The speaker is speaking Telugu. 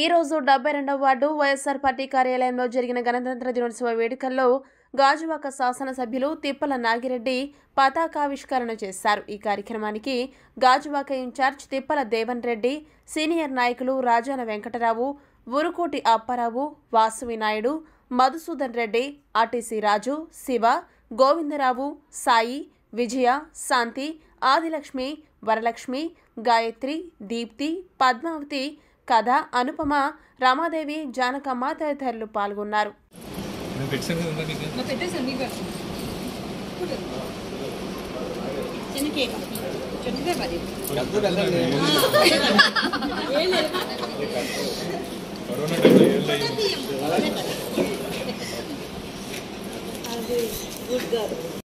ఈ రోజు డెబ్బై రెండవ వార్డు వైఎస్ఆర్ పార్టీ కార్యాలయంలో జరిగిన గణతంత్ర దినోత్సవ వేడుకల్లో గాజువాక శాసనసభ్యులు తిప్పల నాగిరెడ్డి పతాకావిష్కరణ చేశారు ఈ కార్యక్రమానికి గాజువాక ఇన్ఛార్జ్ తిప్పల దేవన్ రెడ్డి సీనియర్ నాయకులు రాజాన వెంకటరావు ఉరుకోటి అప్పారావు వాసవి నాయుడు మధుసూదన్ రెడ్డి ఆర్టీసీ రాజు శివ గోవిందరావు సాయి విజయ శాంతి ఆదిలక్ష్మి వరలక్ష్మి గాయత్రి దీప్తి పద్మావతి కథ అనుపమ రమాదేవి జానకమ్మ తదితరులు పాల్గొన్నారు నేను పెట్టాను కదా ఉందా నీకు మా పెట్టేసాను మీకు చిన్న కేక్ చెప్తే పది కరోనా టైంలో ఏళ్ళు అయ్యింది అది గుడ్ గారు